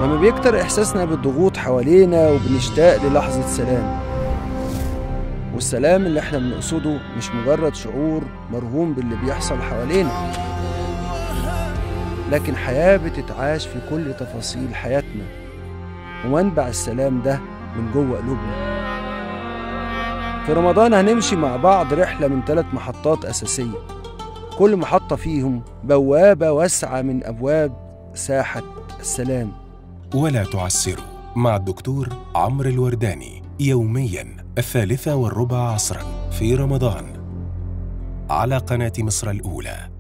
لما بيكتر إحساسنا بالضغوط حوالينا وبنشتاق للحظة سلام والسلام اللي احنا بنقصده مش مجرد شعور مرهون باللي بيحصل حوالينا لكن حياة بتتعاش في كل تفاصيل حياتنا ومنبع السلام ده من جوه قلوبنا في رمضان هنمشي مع بعض رحلة من ثلاث محطات أساسية كل محطة فيهم بوابة واسعة من أبواب ساحة السلام ولا تعسروا مع الدكتور عمرو الورداني يوميا الثالثة والربع عصرا في رمضان على قناة مصر الأولى